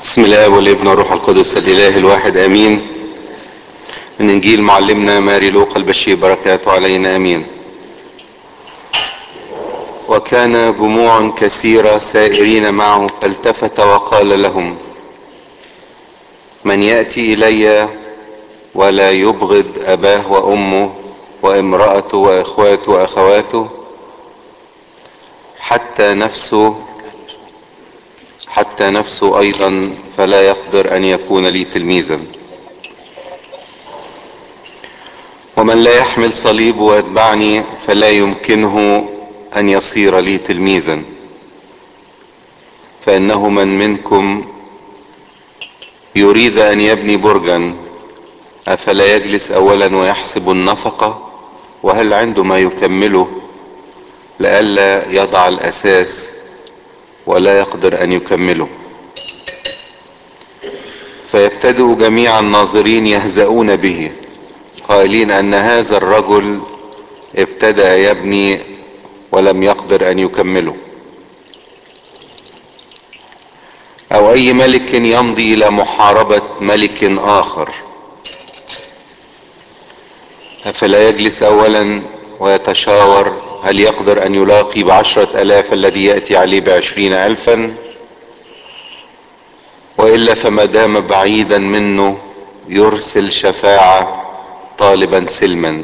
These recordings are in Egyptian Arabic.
بسم الله والابن والروح القدس الاله الواحد امين من انجيل معلمنا ماري لوقا البشير بركاته علينا امين وكان جموع كثيرة سائرين معه فالتفت وقال لهم من يأتي إلي ولا يبغض أباه وأمه وامرأته وإخواته وأخواته حتى نفسه حتى نفسه أيضا فلا يقدر أن يكون لي تلميذا ومن لا يحمل صليب ويتبعني فلا يمكنه أن يصير لي تلميذا فإنه من منكم يريد أن يبني برجا أفلا يجلس أولا ويحسب النفقة وهل عنده ما يكمله لئلا يضع الأساس ولا يقدر أن يكمله فيبتدئ جميع الناظرين يهزؤون به قائلين أن هذا الرجل ابتدأ يبني ولم يقدر أن يكمله أو أي ملك يمضي إلى محاربة ملك آخر أفلا يجلس أولا ويتشاور هل يقدر أن يلاقي بعشرة ألاف الذي يأتي عليه بعشرين ألفا وإلا فما دام بعيدا منه يرسل شفاعة طالبا سلما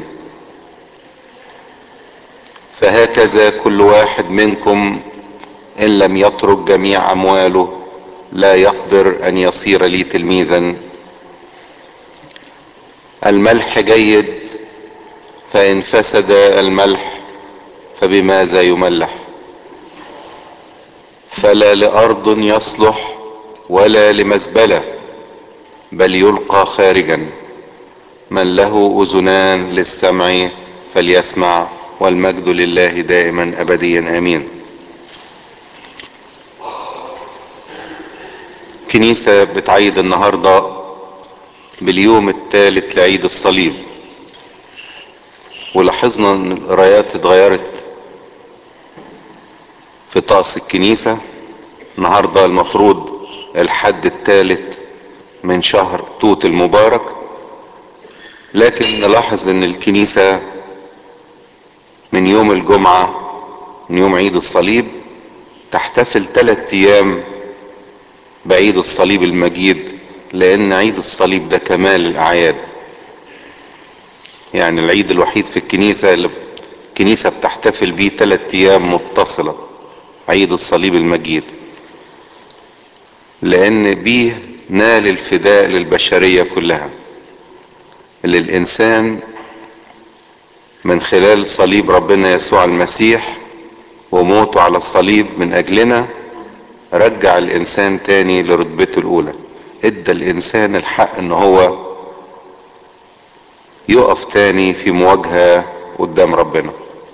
فهكذا كل واحد منكم إن لم يترك جميع أمواله لا يقدر أن يصير لي تلميذا الملح جيد فإن فسد الملح فبماذا يملح فلا لأرض يصلح ولا لمزبلة بل يلقى خارجا من له أذنان للسمع فليسمع والمجد لله دائما أبديا آمين كنيسة بتعيد النهاردة باليوم الثالث لعيد الصليب ولاحظنا ان القرايات اتغيرت في طقس الكنيسة النهاردة المفروض الحد الثالث من شهر توت المبارك لكن نلاحظ ان الكنيسة من يوم الجمعة من يوم عيد الصليب تحتفل ثلاث ايام بعيد الصليب المجيد لان عيد الصليب ده كمال الاعياد يعني العيد الوحيد في الكنيسة اللي الكنيسة بتحتفل بيه ثلاث ايام متصلة عيد الصليب المجيد لان بيه نال الفداء للبشرية كلها اللي الانسان من خلال صليب ربنا يسوع المسيح وموته على الصليب من اجلنا رجع الانسان تاني لرتبته الاولى ادى الانسان الحق ان هو يقف تاني في مواجهة قدام ربنا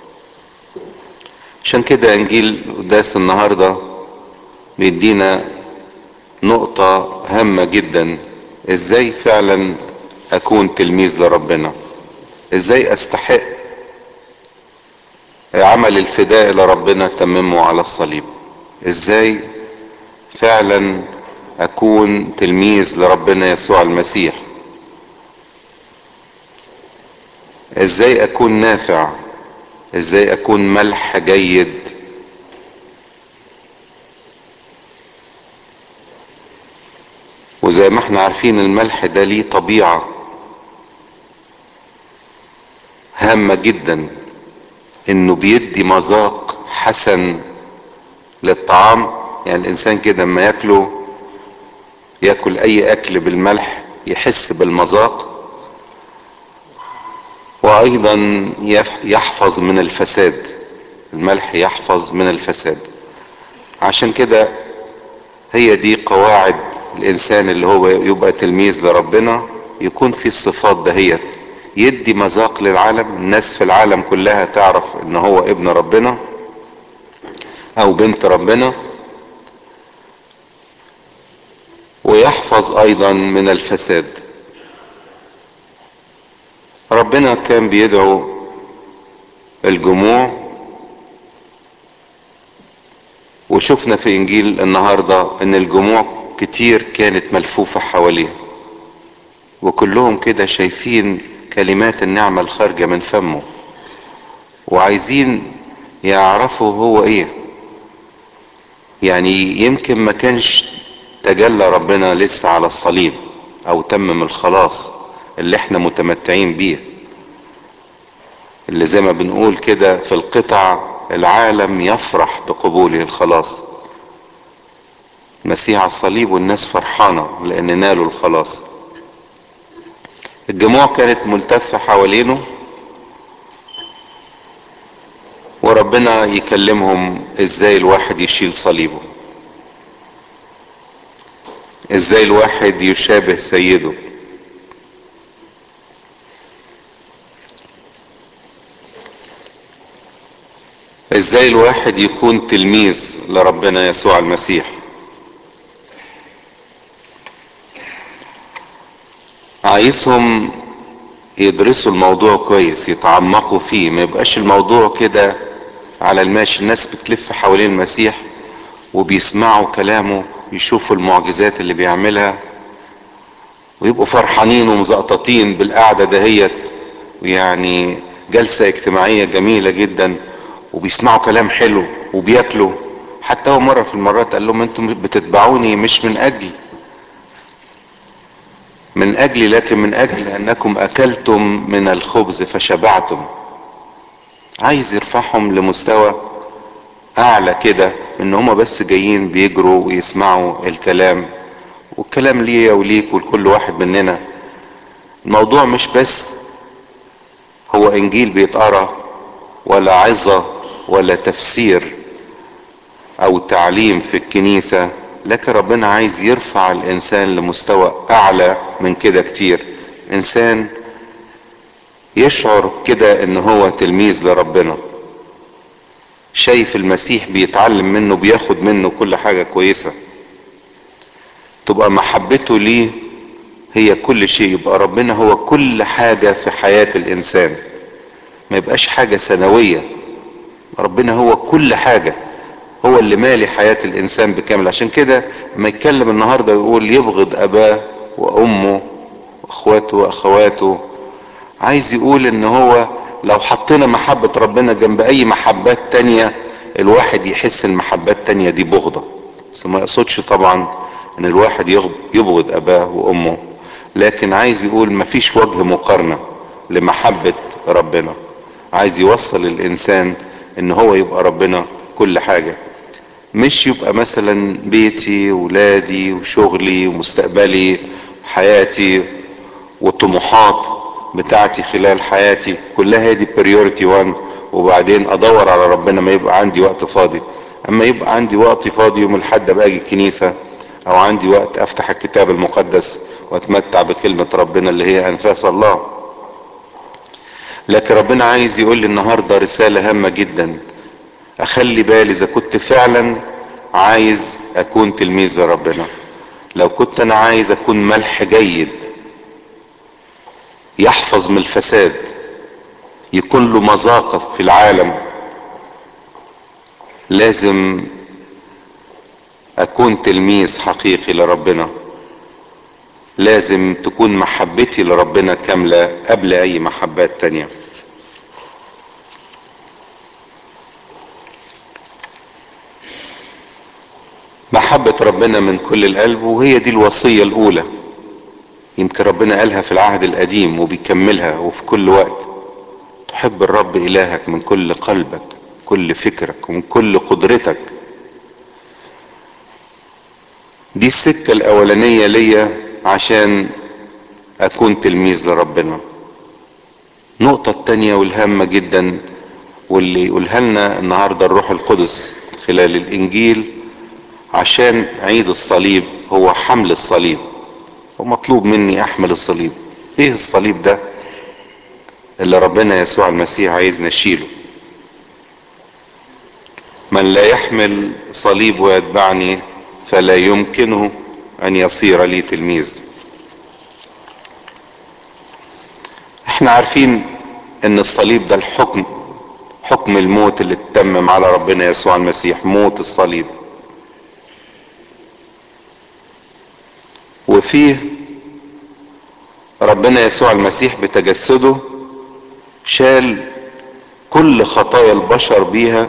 عشان كده انجيل قداس النهاردة بيدينا نقطة هامة جدا ازاي فعلا اكون تلميذ لربنا ازاي استحق عمل الفداء لربنا تممه على الصليب ازاي فعلا اكون تلميذ لربنا يسوع المسيح ازاي اكون نافع ازاي اكون ملح جيد وزي ما احنا عارفين الملح ده ليه طبيعة هامة جدا انه بيدي مذاق حسن للطعام يعني الانسان كده لما ياكله ياكل اي اكل بالملح يحس بالمذاق وايضا يحفظ من الفساد الملح يحفظ من الفساد عشان كده هي دي قواعد الانسان اللي هو يبقى تلميذ لربنا يكون في الصفات دهيت يدي مذاق للعالم الناس في العالم كلها تعرف ان هو ابن ربنا او بنت ربنا ويحفظ ايضا من الفساد ربنا كان بيدعو الجموع وشفنا في انجيل النهاردة ان الجموع كتير كانت ملفوفة حواليه وكلهم كده شايفين كلمات النعمة الخارجة من فمه وعايزين يعرفوا هو ايه يعني يمكن ما كانش تجلى ربنا لسه على الصليب او تمم الخلاص اللي احنا متمتعين بيه اللي زي ما بنقول كده في القطع العالم يفرح بقبوله الخلاص مسيح على الصليب والناس فرحانة لان نالوا الخلاص الجموع كانت ملتفة حوالينه وربنا يكلمهم ازاي الواحد يشيل صليبه ازاي الواحد يشابه سيده ازاي الواحد يكون تلميذ لربنا يسوع المسيح عايزهم يدرسوا الموضوع كويس يتعمقوا فيه ما يبقاش الموضوع كده على الماشي الناس بتلف حوالين المسيح وبيسمعوا كلامه يشوفوا المعجزات اللي بيعملها ويبقوا فرحانين ومزقططين بالقعدة دهيت يعني جلسة اجتماعية جميلة جدا وبيسمعوا كلام حلو وبياكلوا حتى هو مرة في المرات قال لهم انتم بتتبعوني مش من اجل من اجلي لكن من اجل انكم اكلتم من الخبز فشبعتم عايز يرفعهم لمستوى اعلى كده ان هما بس جايين بيجروا ويسمعوا الكلام والكلام ليا وليك ولكل واحد مننا الموضوع مش بس هو انجيل بيتقرا ولا عظة ولا تفسير او تعليم في الكنيسة لكن ربنا عايز يرفع الانسان لمستوى اعلى من كده كتير انسان يشعر كده ان هو تلميذ لربنا شايف المسيح بيتعلم منه بياخد منه كل حاجة كويسة تبقى محبته ليه هي كل شيء يبقى ربنا هو كل حاجة في حياة الانسان ما يبقاش حاجة سنوية ربنا هو كل حاجة هو اللي مالي حياة الانسان بكامل عشان كده ما يتكلم النهاردة يقول يبغض اباه وامه واخواته واخواته عايز يقول ان هو لو حطينا محبة ربنا جنب اي محبات تانية الواحد يحس المحبات تانية دي بغضة بس ما يقصدش طبعا ان الواحد يبغض اباه وامه لكن عايز يقول مفيش وجه مقارنة لمحبة ربنا عايز يوصل الانسان ان هو يبقى ربنا كل حاجة مش يبقى مثلا بيتي ولادي وشغلي ومستقبلي حياتي والطموحات بتاعتي خلال حياتي كلها هي دي بريورتي وان وبعدين ادور على ربنا ما يبقى عندي وقت فاضي اما يبقى عندي وقت فاضي يوم الحد باجي الكنيسة او عندي وقت افتح الكتاب المقدس واتمتع بكلمة ربنا اللي هي انفاس الله لكن ربنا عايز يقول لي النهاردة رسالة هامة جدا اخلي بالي اذا كنت فعلا عايز اكون تلميذ لربنا لو كنت انا عايز اكون ملح جيد يحفظ من الفساد يكون له مذاقة في العالم لازم اكون تلميذ حقيقي لربنا لازم تكون محبتي لربنا كاملة قبل اي محبات تانية محبة ربنا من كل القلب وهي دي الوصية الاولى يمكن ربنا قالها في العهد القديم وبيكملها وفي كل وقت تحب الرب الهك من كل قلبك كل فكرك ومن كل قدرتك دي السكة الاولانية ليا عشان اكون تلميذ لربنا النقطة التانية والهامة جدا واللي يقولها لنا النهاردة الروح القدس خلال الانجيل عشان عيد الصليب هو حمل الصليب ومطلوب مني احمل الصليب ايه الصليب ده اللي ربنا يسوع المسيح عايز نشيله من لا يحمل صليب ويتبعني فلا يمكنه ان يصير لي تلميذ احنا عارفين ان الصليب ده الحكم حكم الموت اللي اتمم على ربنا يسوع المسيح موت الصليب فيه ربنا يسوع المسيح بتجسده شال كل خطايا البشر بيها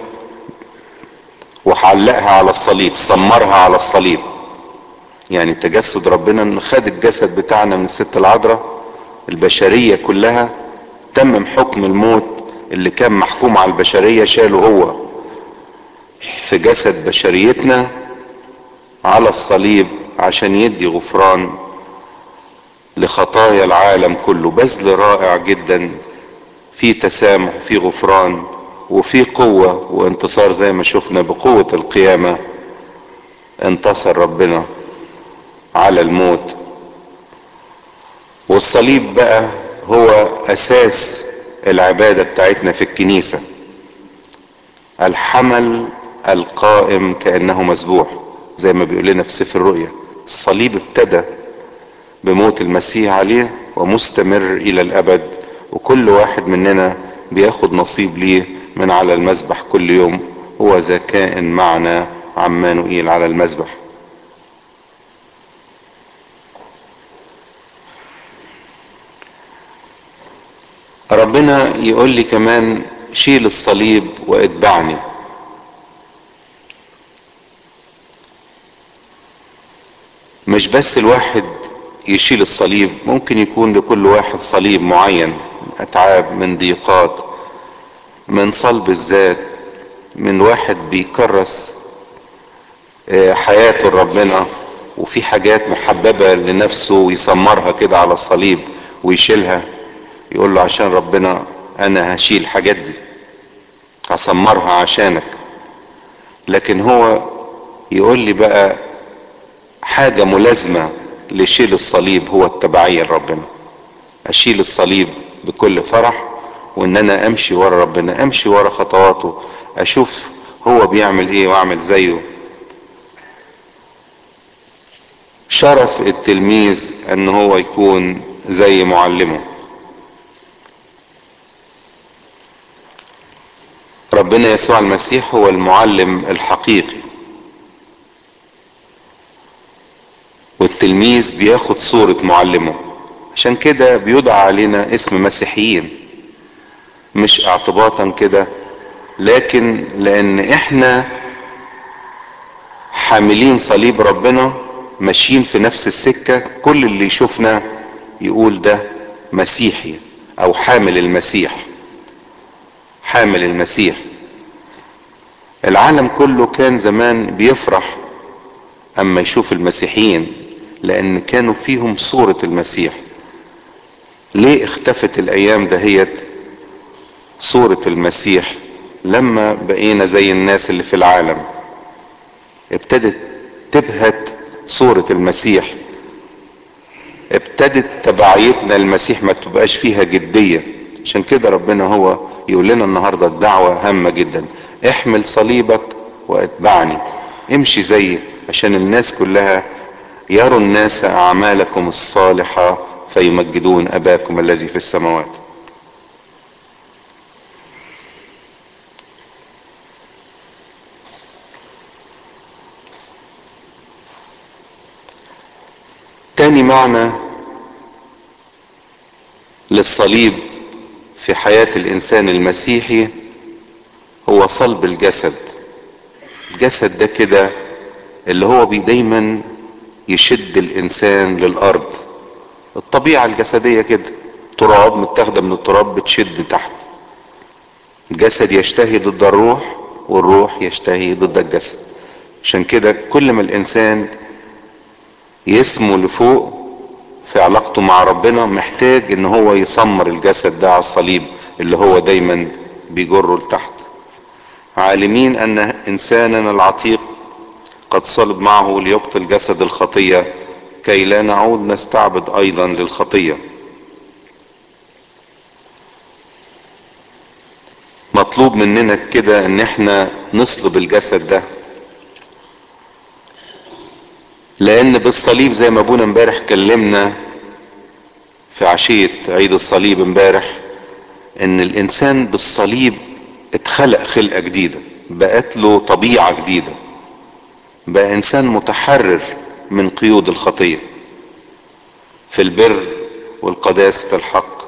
وعلقها على الصليب سمرها على الصليب يعني تجسد ربنا ان خد الجسد بتاعنا من الست العذراء البشرية كلها تمم حكم الموت اللي كان محكوم على البشرية شاله هو في جسد بشريتنا على الصليب عشان يدي غفران لخطايا العالم كله بذل رائع جدا في تسامح في غفران وفي قوة وانتصار زي ما شفنا بقوة القيامة انتصر ربنا على الموت والصليب بقى هو اساس العبادة بتاعتنا في الكنيسة الحمل القائم كأنه مذبوح زي ما بيقول لنا في سفر الرؤيا الصليب ابتدى بموت المسيح عليه ومستمر الى الابد وكل واحد مننا بياخد نصيب ليه من على المذبح كل يوم هو ذا كائن معنا عمانوئيل على المذبح ربنا يقول لي كمان شيل الصليب واتبعني مش بس الواحد يشيل الصليب ممكن يكون لكل واحد صليب معين من اتعاب من ضيقات من صلب الذات من واحد بيكرس حياته لربنا وفي حاجات محببة لنفسه ويسمرها كده على الصليب ويشيلها يقول له عشان ربنا انا هشيل الحاجات دي هسمرها عشانك لكن هو يقول لي بقى حاجة ملازمة لشيل الصليب هو التبعية لربنا اشيل الصليب بكل فرح وان انا امشي ورا ربنا امشي ورا خطواته اشوف هو بيعمل ايه واعمل زيه شرف التلميذ ان هو يكون زي معلمه ربنا يسوع المسيح هو المعلم الحقيقي والتلميذ بياخد صورة معلمه عشان كده بيدعى علينا اسم مسيحيين مش اعتباطا كده لكن لان احنا حاملين صليب ربنا ماشيين في نفس السكة كل اللي يشوفنا يقول ده مسيحي او حامل المسيح حامل المسيح العالم كله كان زمان بيفرح اما يشوف المسيحيين لان كانوا فيهم صورة المسيح ليه اختفت الايام دهيت صورة المسيح لما بقينا زي الناس اللي في العالم ابتدت تبهت صورة المسيح ابتدت تبعيتنا المسيح ما تبقاش فيها جدية عشان كده ربنا هو يقول لنا النهاردة الدعوة هامة جدا احمل صليبك واتبعني امشي زيي عشان الناس كلها يروا الناس اعمالكم الصالحة فيمجدون اباكم الذي في السماوات تاني معنى للصليب في حياة الانسان المسيحي هو صلب الجسد الجسد ده كده اللي هو بي دايما يشد الانسان للارض الطبيعة الجسدية كده تراب متاخدة من التراب بتشد تحت الجسد يشتهي ضد الروح والروح يشتهي ضد الجسد عشان كده كل ما الانسان يسمو لفوق في علاقته مع ربنا محتاج ان هو يسمر الجسد ده على الصليب اللي هو دايما بيجره لتحت عالمين ان انساننا العتيق قد صلب معه ليبطل جسد الخطية كي لا نعود نستعبد ايضا للخطية مطلوب مننا كده ان احنا نصلب الجسد ده لان بالصليب زي ما ابونا امبارح كلمنا في عشية عيد الصليب امبارح ان الانسان بالصليب اتخلق خلقة جديدة بقت له طبيعة جديدة بقى انسان متحرر من قيود الخطية في البر والقداسة الحق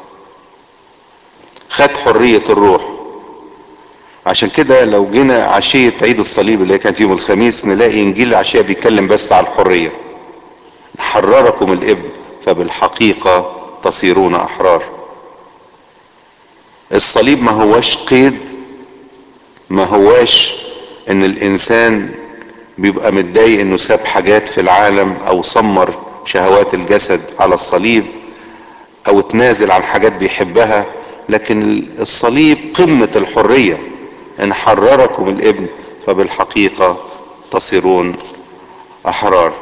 خد حرية الروح عشان كده لو جينا عشية عيد الصليب اللي هي كانت يوم الخميس نلاقي انجيل العشية بيتكلم بس على الحرية حرركم الابن فبالحقيقة تصيرون احرار الصليب ما هوش قيد ما هواش ان الانسان بيبقى متضايق انه ساب حاجات في العالم او سمر شهوات الجسد على الصليب او تنازل عن حاجات بيحبها لكن الصليب قمة الحرية ان حرركم الابن فبالحقيقة تصيرون احرار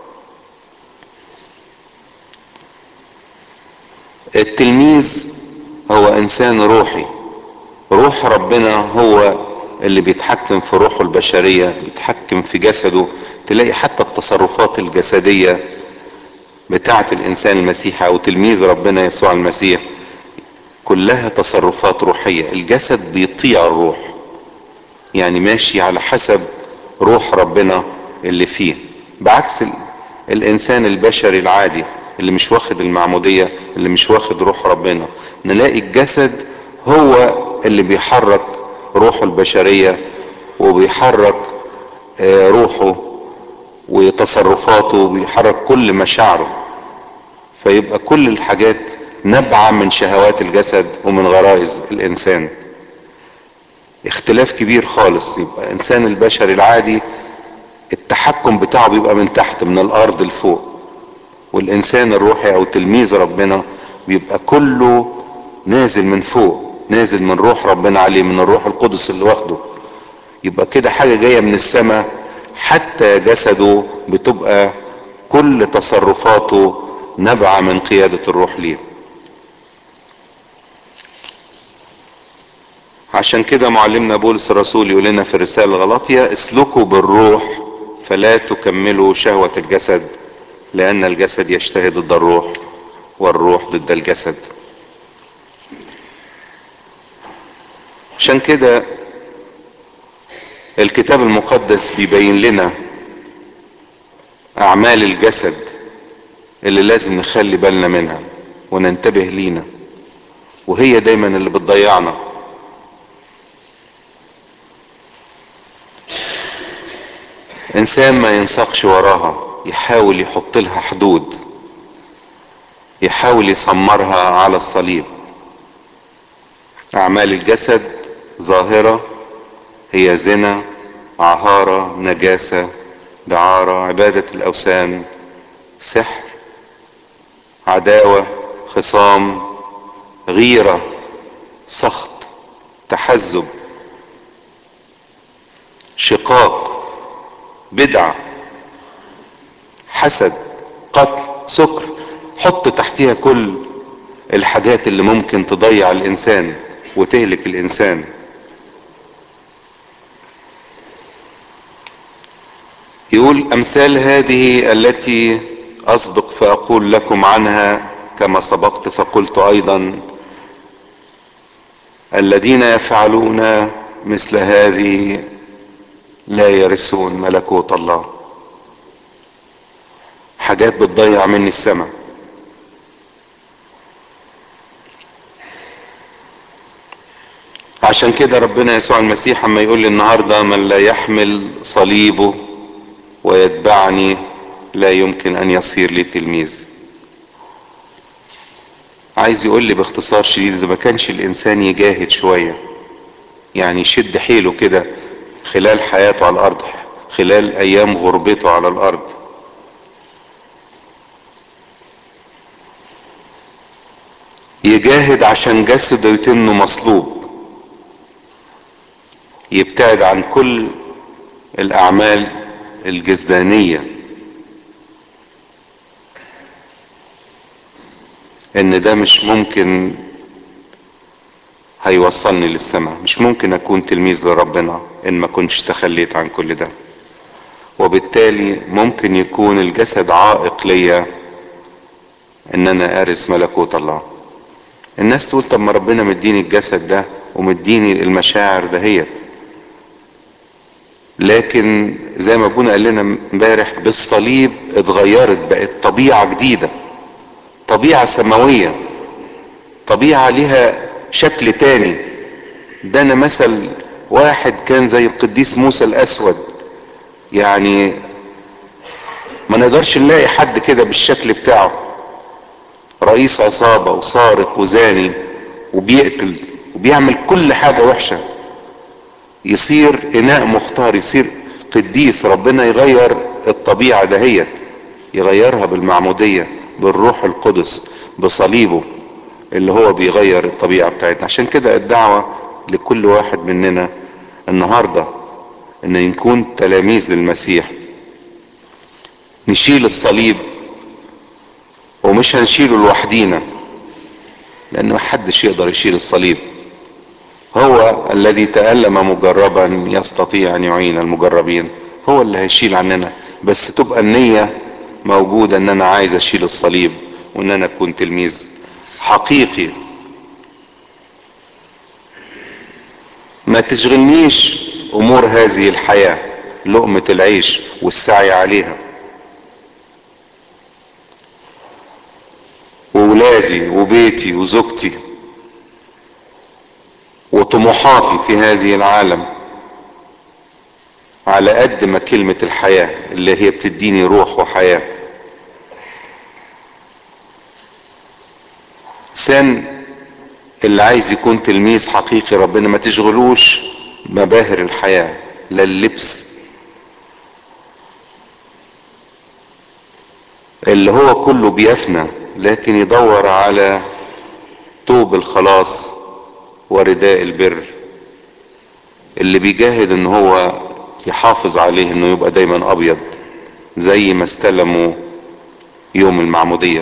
التلميذ هو انسان روحي روح ربنا هو اللي بيتحكم في روحه البشرية بيتحكم في جسده تلاقي حتى التصرفات الجسدية بتاعة الانسان المسيحي او تلميذ ربنا يسوع المسيح كلها تصرفات روحية الجسد بيطيع الروح يعني ماشي على حسب روح ربنا اللي فيه بعكس الانسان البشري العادي اللي مش واخد المعمودية اللي مش واخد روح ربنا نلاقي الجسد هو اللي بيحرك روحه البشرية وبيحرك روحه وتصرفاته وبيحرك كل مشاعره فيبقى كل الحاجات نبعة من شهوات الجسد ومن غرائز الانسان اختلاف كبير خالص يبقى انسان البشري العادي التحكم بتاعه بيبقى من تحت من الارض لفوق والانسان الروحي او تلميذ ربنا بيبقى كله نازل من فوق نازل من روح ربنا عليه من الروح القدس اللي واخده يبقى كده حاجة جاية من السماء حتى جسده بتبقى كل تصرفاته نبعة من قيادة الروح ليه عشان كده معلمنا بولس الرسول يقول لنا في الرسالة الغلاطية اسلكوا بالروح فلا تكملوا شهوة الجسد لأن الجسد يشتهي ضد الروح والروح ضد الجسد عشان كده الكتاب المقدس بيبين لنا أعمال الجسد اللي لازم نخلي بالنا منها وننتبه لينا وهي دايما اللي بتضيعنا انسان ما ينسقش وراها يحاول يحط لها حدود يحاول يسمرها على الصليب اعمال الجسد ظاهرة هي زنا عهارة نجاسة دعارة عبادة الاوثان سحر عداوة خصام غيرة سخط تحزب شقاق بدعة حسد قتل سكر حط تحتها كل الحاجات اللي ممكن تضيع الانسان وتهلك الانسان يقول امثال هذه التي اسبق فاقول لكم عنها كما سبقت فقلت ايضا الذين يفعلون مثل هذه لا يرثون ملكوت الله حاجات بتضيع مني السماء عشان كده ربنا يسوع المسيح اما يقول لي النهارده من لا يحمل صليبه ويتبعني لا يمكن ان يصير لي تلميذ عايز يقول لي باختصار شديد اذا ما كانش الانسان يجاهد شويه يعني يشد حيله كده خلال حياته على الارض خلال ايام غربته على الارض يجاهد عشان جسده يتم مصلوب يبتعد عن كل الاعمال الجسدانية ان ده مش ممكن هيوصلني للسماء مش ممكن اكون تلميذ لربنا ان ما كنتش تخليت عن كل ده وبالتالي ممكن يكون الجسد عائق ليا ان انا ارث ملكوت الله الناس تقول طب ما ربنا مديني الجسد ده ومديني المشاعر دهيت لكن زي ما ابونا قال لنا امبارح بالصليب اتغيرت بقت طبيعة جديدة طبيعة سماوية طبيعة لها شكل تاني ده انا مثل واحد كان زي القديس موسى الاسود يعني ما نقدرش نلاقي حد كده بالشكل بتاعه رئيس عصابة وسارق وزاني وبيقتل وبيعمل كل حاجة وحشة يصير اناء مختار يصير قديس ربنا يغير الطبيعة دهيت يغيرها بالمعمودية بالروح القدس بصليبه اللي هو بيغير الطبيعة بتاعتنا عشان كده الدعوة لكل واحد مننا النهاردة ان نكون تلاميذ للمسيح نشيل الصليب ومش هنشيله لوحدينا لان محدش يقدر يشيل الصليب هو الذي تألم مجربا يستطيع ان يعين المجربين هو اللي هيشيل عننا بس تبقى النية موجودة ان انا عايز اشيل الصليب وان انا اكون تلميذ حقيقي ما تشغلنيش امور هذه الحياة لقمة العيش والسعي عليها وولادي وبيتي وزوجتي وطموحاتي في هذه العالم على قد ما كلمة الحياة اللي هي بتديني روح وحياة انسان اللي عايز يكون تلميذ حقيقي ربنا ما تشغلوش مباهر الحياة لا اللبس اللي هو كله بيفنى لكن يدور على توب الخلاص ورداء البر اللي بيجاهد ان هو يحافظ عليه انه يبقى دايما ابيض زي ما استلموا يوم المعمودية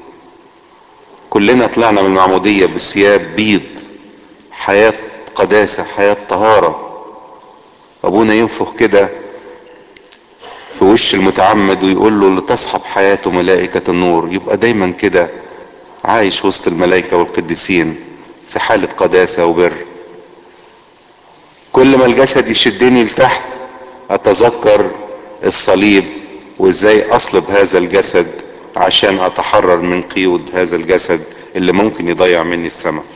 كلنا طلعنا من المعمودية بثياب بيض حياة قداسة حياة طهارة ابونا ينفخ كده في وش المتعمد ويقول له لتصحب حياته ملائكة النور يبقى دايما كده عايش وسط الملائكة والقديسين في حالة قداسة وبر كل ما الجسد يشدني لتحت اتذكر الصليب وازاي اصلب هذا الجسد عشان اتحرر من قيود هذا الجسد اللي ممكن يضيع مني السماء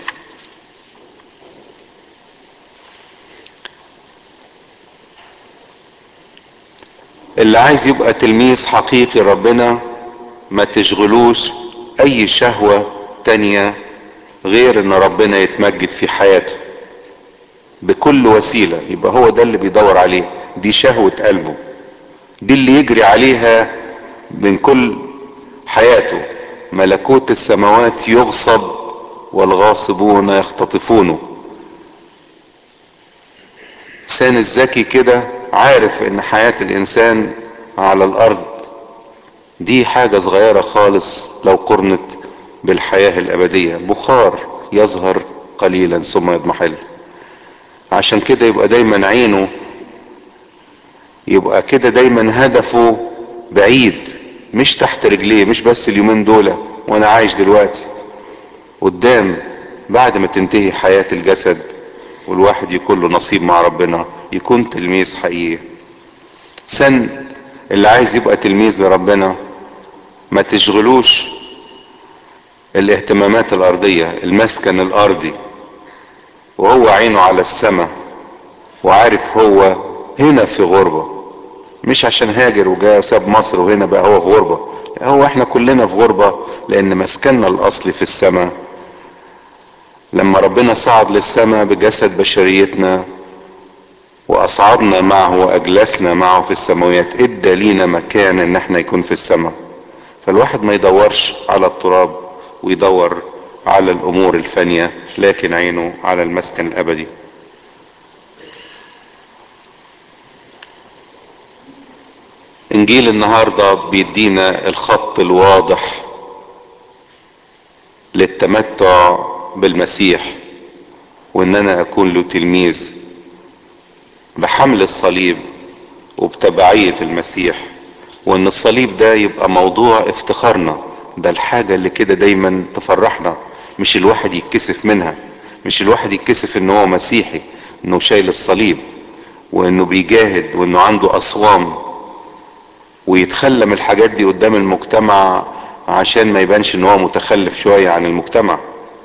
اللي عايز يبقى تلميذ حقيقي ربنا ما تشغلوش اي شهوة تانية غير ان ربنا يتمجد في حياته بكل وسيلة يبقى هو ده اللي بيدور عليه دي شهوة قلبه دي اللي يجري عليها من كل حياته ملكوت السماوات يغصب والغاصبون يختطفونه الانسان الذكي كده عارف ان حياة الانسان على الارض دي حاجة صغيرة خالص لو قرنت بالحياة الابدية بخار يظهر قليلا ثم يضمحل عشان كده يبقى دايما عينه يبقى كده دايما هدفه بعيد مش تحت رجليه مش بس اليومين دول وانا عايش دلوقتي قدام بعد ما تنتهي حياة الجسد والواحد يكون له نصيب مع ربنا يكون تلميذ حقيقي سن اللي عايز يبقى تلميذ لربنا ما تشغلوش الاهتمامات الارضية المسكن الارضي وهو عينه على السماء وعارف هو هنا في غربة مش عشان هاجر وجاء وساب مصر وهنا بقى هو في غربة هو احنا كلنا في غربة لان مسكننا الاصلي في السماء لما ربنا صعد للسماء بجسد بشريتنا واصعدنا معه واجلسنا معه في السماويات ادى لينا مكان ان احنا يكون في السماء فالواحد ما يدورش على التراب ويدور على الامور الفانية لكن عينه على المسكن الابدي انجيل النهاردة بيدينا الخط الواضح للتمتع بالمسيح وان انا اكون له تلميذ بحمل الصليب وبتبعية المسيح وان الصليب ده يبقى موضوع افتخارنا ده الحاجة اللي كده دايما تفرحنا مش الواحد يتكسف منها مش الواحد يتكسف ان هو مسيحي انه شايل الصليب وانه بيجاهد وانه عنده اصوام ويتخلى من الحاجات دي قدام المجتمع عشان ما يبانش ان هو متخلف شوية عن المجتمع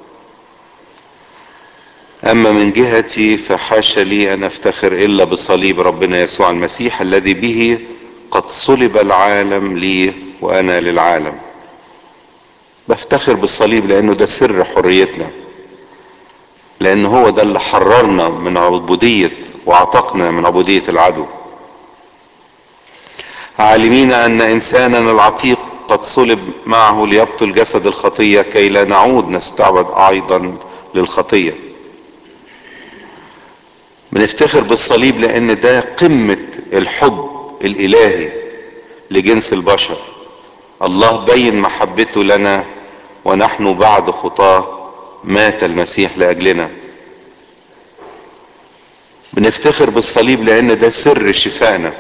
اما من جهتي فحاشا لي ان افتخر الا بصليب ربنا يسوع المسيح الذي به قد صلب العالم لي وانا للعالم بفتخر بالصليب لانه ده سر حريتنا لان هو ده اللي حررنا من عبودية واعتقنا من عبودية العدو عالمين ان انساننا العتيق قد صلب معه ليبطل جسد الخطية كي لا نعود نستعبد ايضا للخطية بنفتخر بالصليب لان ده قمة الحب الالهي لجنس البشر الله بين محبته لنا ونحن بعد خطاه مات المسيح لاجلنا بنفتخر بالصليب لان ده سر شفائنا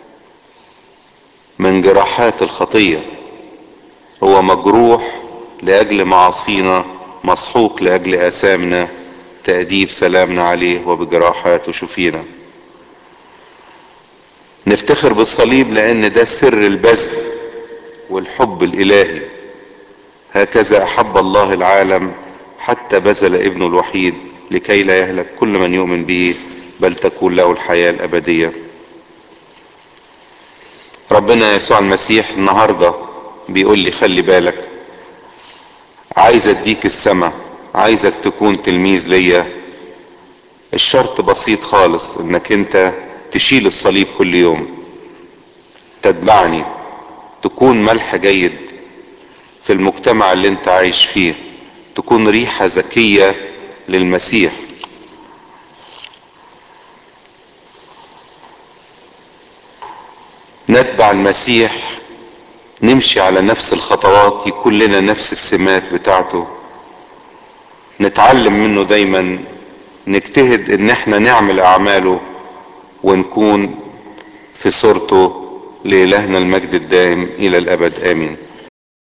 من جراحات الخطيه هو مجروح لاجل معاصينا مسحوق لاجل اثامنا تاديب سلامنا عليه وبجراحاته شفينا نفتخر بالصليب لان ده سر البذل والحب الالهي هكذا احب الله العالم حتى بذل ابنه الوحيد لكي لا يهلك كل من يؤمن به بل تكون له الحياة الابدية ربنا يسوع المسيح النهاردة بيقول لي خلي بالك عايز اديك السماء عايزك تكون تلميذ ليا الشرط بسيط خالص انك انت تشيل الصليب كل يوم تتبعني تكون ملح جيد في المجتمع اللي انت عايش فيه تكون ريحة ذكية للمسيح نتبع المسيح نمشي على نفس الخطوات يكون لنا نفس السمات بتاعته نتعلم منه دايما نجتهد ان احنا نعمل اعماله ونكون في صورته لإلهنا المجد الدائم إلى الأبد آمين